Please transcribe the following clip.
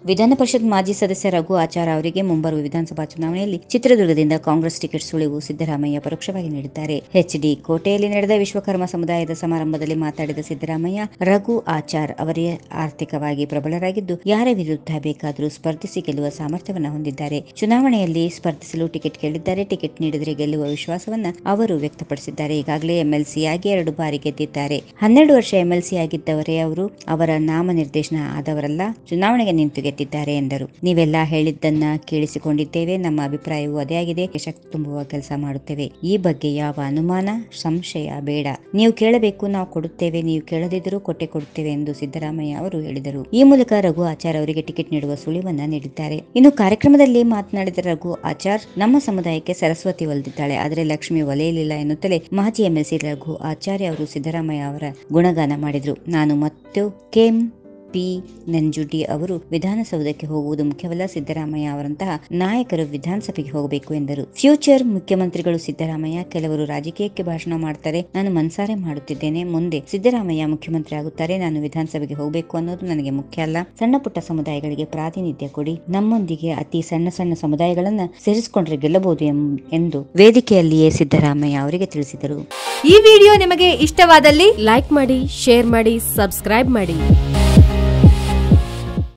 ವಿಧಾನ ಪರಿಷತ್ ಮಾಜಿ ಸದಸ್ಯ ರಘು ಆಚಾರ್ ಅವರಿಗೆ ಮುಂಬರುವ ವಿಧಾನಸಭಾ ಚುನಾವಣೆಯಲ್ಲಿ ಚಿತ್ರದುರ್ಗದಿಂದ ಕಾಂಗ್ರೆಸ್ ಟಿಕೆಟ್ ಸುಳಿವು ಸಿದ್ದರಾಮಯ್ಯ ಪರೋಕ್ಷವಾಗಿ ನೀಡಿದ್ದಾರೆ ಎಚ್ಡಿ ಕೋಟೆಯಲ್ಲಿ ನಡೆದ ವಿಶ್ವಕರ್ಮ ಸಮುದಾಯದ ಸಮಾರಂಭದಲ್ಲಿ ಮಾತನಾಡಿದ ಸಿದ್ದರಾಮಯ್ಯ ರಘು ಆಚಾರ್ ಅವರೇ ಆರ್ಥಿಕವಾಗಿ ಪ್ರಬಲರಾಗಿದ್ದು ಯಾರ ವಿರುದ್ಧ ಬೇಕಾದರೂ ಸ್ಪರ್ಧಿಸಿ ಗೆಲ್ಲುವ ಸಾಮರ್ಥ್ಯವನ್ನ ಹೊಂದಿದ್ದಾರೆ ಚುನಾವಣೆಯಲ್ಲಿ ಸ್ಪರ್ಧಿಸಲು ಟಿಕೆಟ್ ಕೇಳಿದ್ದಾರೆ ಟಿಕೆಟ್ ನೀಡಿದರೆ ಗೆಲ್ಲುವ ವಿಶ್ವಾಸವನ್ನ ಅವರು ವ್ಯಕ್ತಪಡಿಸಿದ್ದಾರೆ ಈಗಾಗಲೇ ಎಂಎಲ್ಸಿ ಆಗಿ ಎರಡು ಬಾರಿ ಗೆದ್ದಿದ್ದಾರೆ ಹನ್ನೆರಡು ವರ್ಷ ಎಂಎಲ್ಸಿ ಆಗಿದ್ದವರೇ ಅವರು ಅವರ ನಾಮನಿರ್ದೇಶನ ಆದವರಲ್ಲ ಚುನಾವಣೆಗೆ ನಿಂತು ಗೆದ್ದಿದ್ದಾರೆ ಎಂದರು ನೀವೆಲ್ಲ ಹೇಳಿದ್ದನ್ನ ಕೇಳಿಸಿಕೊಂಡಿದ್ದೇವೆ ನಮ್ಮ ಅಭಿಪ್ರಾಯವೂ ಅದೇ ಆಗಿದೆ ಶಕ್ತಿ ತುಂಬುವ ಕೆಲಸ ಮಾಡುತ್ತೇವೆ ಈ ಬಗ್ಗೆ ಯಾವ ಅನುಮಾನ ಸಂಶಯ ಬೇಡ ನೀವು ಕೇಳಬೇಕು ನಾವು ಕೊಡುತ್ತೇವೆ ನೀವು ಕೇಳದಿದ್ದರೂ ಕೊಟ್ಟೆ ಕೊಡುತ್ತೇವೆ ಎಂದು ಸಿದ್ದರಾಮಯ್ಯ ಅವರು ಹೇಳಿದರು ಈ ಮೂಲಕ ರಘು ಆಚಾರ್ ಅವರಿಗೆ ಟಿಕೆಟ್ ನೀಡುವ ಸುಳಿವನ್ನ ನೀಡಿದ್ದಾರೆ ಇನ್ನು ಕಾರ್ಯಕ್ರಮದಲ್ಲಿ ಮಾತನಾಡಿದ ರಘು ಆಚಾರ್ ನಮ್ಮ ಸಮುದಾಯಕ್ಕೆ ಸರಸ್ವತಿ ಒಲಿದಿದ್ದಾಳೆ ಆದರೆ ಲಕ್ಷ್ಮಿ ಒಲೆಯಲಿಲ್ಲ ಎನ್ನುತ್ತಲೇ ಮಾಜಿ ಎಂಎಲ್ಸಿ ರಘು ಆಚಾರ್ಯ ಅವರು ಸಿದ್ದರಾಮಯ್ಯ ಅವರ ಗುಣಗಾನ ಮಾಡಿದರು ನಾನು ಮತ್ತು ಕೆಎಂ ಪಿ ನಂಜುಂಡಿ ಅವರು ವಿಧಾನಸೌಧಕ್ಕೆ ಹೋಗುವುದು ಮುಖ್ಯವಲ್ಲ ಸಿದ್ದರಾಮಯ್ಯ ಅವರಂತಹ ನಾಯಕರು ವಿಧಾನಸಭೆಗೆ ಹೋಗಬೇಕು ಎಂದರು ಫ್ಯೂಚರ್ ಮುಖ್ಯಮಂತ್ರಿಗಳು ಸಿದ್ದರಾಮಯ್ಯ ಕೆಲವರು ರಾಜಕೀಯಕ್ಕೆ ಭಾಷಣ ಮಾಡ್ತಾರೆ ನಾನು ಮನ್ಸಾರೆ ಮಾಡುತ್ತಿದ್ದೇನೆ ಮುಂದೆ ಸಿದ್ದರಾಮಯ್ಯ ಮುಖ್ಯಮಂತ್ರಿ ಆಗುತ್ತಾರೆ ನಾನು ವಿಧಾನಸಭೆಗೆ ಹೋಗಬೇಕು ಅನ್ನೋದು ನನಗೆ ಮುಖ್ಯ ಅಲ್ಲ ಸಣ್ಣ ಪುಟ್ಟ ಸಮುದಾಯಗಳಿಗೆ ಪ್ರಾತಿನಿಧ್ಯ ಕೊಡಿ ನಮ್ಮೊಂದಿಗೆ ಅತಿ ಸಣ್ಣ ಸಣ್ಣ ಸಮುದಾಯಗಳನ್ನ ಸೇರಿಸಿಕೊಂಡ್ರೆ ಗೆಲ್ಲಬಹುದು ಎಂ- ಎಂದು ವೇದಿಕೆಯಲ್ಲಿಯೇ ಸಿದ್ದರಾಮಯ್ಯ ಅವರಿಗೆ ತಿಳಿಸಿದರು ಈ ವಿಡಿಯೋ ನಿಮಗೆ ಇಷ್ಟವಾದಲ್ಲಿ ಲೈಕ್ ಮಾಡಿ ಶೇರ್ ಮಾಡಿ ಸಬ್ಸ್ಕ್ರೈಬ್ ಮಾಡಿ